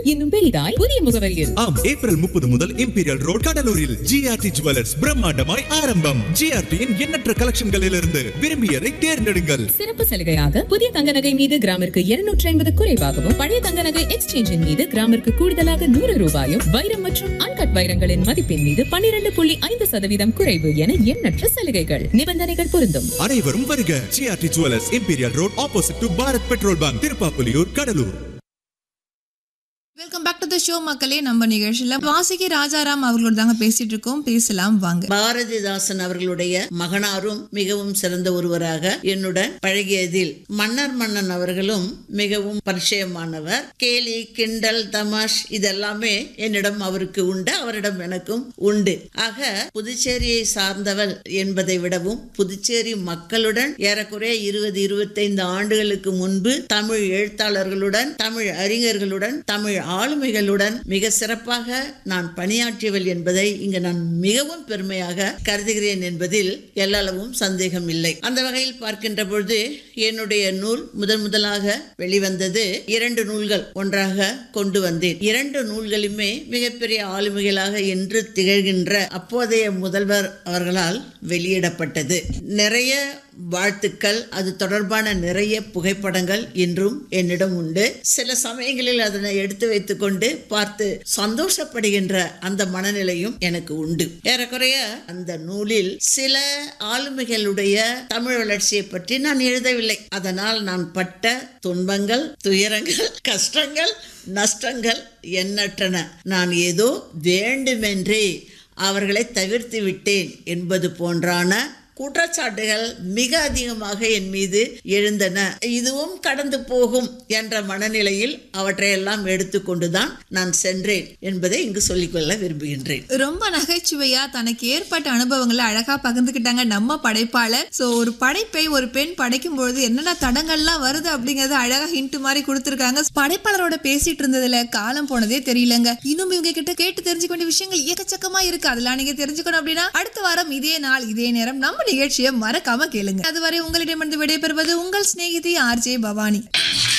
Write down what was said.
இன்னும் பெரிதாய் புதிய முகவரியில் ஆம் ஏப்ரல் முப்பது முதல் இம்பீரியல் ரோட் கடலூரில் ஜிஆர்டி ஜுவல்லர்ஸ் பிரம்மாண்டமாய் ஆரம்பம் ஜிஆர்டியின் எண்ணற்ற கலெக்ஷன்களிலிருந்து விரும்பியதை தேர்ந்தெடுங்கள் சிறப்பு சலுகையாக புதிய தங்க நகை மீது கிராமிற்கு இருநூற்றி ஐம்பது குறைவாகவும் பழைய தங்க நகை எக்ஸ்சேஞ்சின் மீது கிராமிற்கு கூடுதலாக நூறு ரூபாயும் வைரம் மற்றும் அன்கட் வைரங்களின் மதிப்பின் மீது பன்னிரண்டு புள்ளி ஐந்து சதவீதம் குறைவு என எண்ணற்ற சலுகைகள் நிபந்தனைகள் பொருந்தும் அனைவரும் வருக GRT jewellers imperial road opposite to Bharat petrol bunk Thiruppapuliyur Cuddalore welcome back to the show மக்களே நம்ம நிகழ்ச்சியில வாசிக்கு ராஜாராம் அவர்களோட தாங்க பேசிட்டு இருக்கோம் பேசலாம் வாங்க பாரதிதாசன் அவர்களுடைய மகனாரும் மிகவும் சிறந்த ஒருவராக என்னுடன் பழகியதில் மன்னர் மன்னன் அவர்களும் மிகவும் பரிச்சயமானவர் கேலி கிண்டல் தமாஷ் இதெல்லாமே என்னிடம் அவருக்கு உண்டு அவரிடம் எனக்கும் உண்டு ஆக புதுச்சேரியை சார்ந்தவள் என்பதை விடவும் புதுச்சேரி மக்களுடன் ஏறக்குறைய இருபது இருபத்தைந்து ஆண்டுகளுக்கு முன்பு தமிழ் எழுத்தாளர்களுடன் தமிழ் அறிஞர்களுடன் தமிழ் ஆளுமைகளுடன் மிக சிறப்பாக நான் பணியாற்றியவள் என்பதை இங்கு நான் மிகவும் பெருமையாக கருதுகிறேன் என்பதில் எல்லளவும் சந்தேகம் இல்லை அந்த வகையில் பார்க்கின்ற பொழுது என்னுடைய நூல் முதன் முதலாக வெளிவந்தது இரண்டு நூல்கள் ஒன்றாக கொண்டு வந்தேன் இரண்டு நூல்களுமே மிகப்பெரிய ஆளுமைகளாக என்று திகழ்கின்ற அப்போதைய முதல்வர் அவர்களால் வெளியிடப்பட்டது நிறைய வாழ்த்துக்கள் அது தொடர்பான நிறைய புகைப்படங்கள் இன்றும் என்னிடம் உண்டு சில சமயங்களில் அதனை எடுத்து வைத்துக்கொண்டு பார்த்து சந்தோஷப்படுகின்ற அந்த மனநிலையும் எனக்கு உண்டு ஏறக்குறைய அந்த நூலில் சில ஆளுமைகளுடைய தமிழ் வளர்ச்சியை பற்றி நான் எழுதவில்லை அதனால் நான் பட்ட துன்பங்கள் துயரங்கள் கஷ்டங்கள் நஷ்டங்கள் எண்ணற்றன நான் ஏதோ வேண்டுமென்றே அவர்களை தவிர்த்து விட்டேன் என்பது போன்றான குற்றச்சாட்டுகள் மிக அதிகமாக என் மீது எழுந்தன இதுவும் கடந்து போகும் என்ற மனநிலையில் அவற்றையெல்லாம் எடுத்துக்கொண்டுதான் நான் சென்றேன் என்பதை இங்கு சொல்லிக்கொள்ள விரும்புகின்றேன் ரொம்ப நகைச்சுவையா தனக்கு ஏற்பட்ட அனுபவங்களை அழகா பகிர்ந்துக்கிட்டாங்க நம்ம படைப்பாளர் சோ ஒரு படைப்பை ஒரு பெண் படைக்கும் பொழுது என்னென்ன தடங்கள்லாம் வருது அப்படிங்கறது அழகா ஹிண்ட் மாதிரி கொடுத்திருக்காங்க படைப்பாளரோட பேசிட்டு இருந்ததுல காலம் போனதே தெரியலங்க இன்னும் இவங்க கிட்ட கேட்டு தெரிஞ்சுக்க வேண்டிய விஷயங்கள் ஏக்கச்சக்கமா இருக்கு அதெல்லாம் நீங்க தெரிஞ்சுக்கணும் அப்படின்னா அடுத்த வாரம் இதே நாள் இதே நேரம் நம்ம நிகழ்ச்சியை மறக்காம கேளுங்க அதுவரை உங்களிடமிருந்து விடைபெறுவது உங்கள் சிநேகிதி ஆர்ஜே பவானி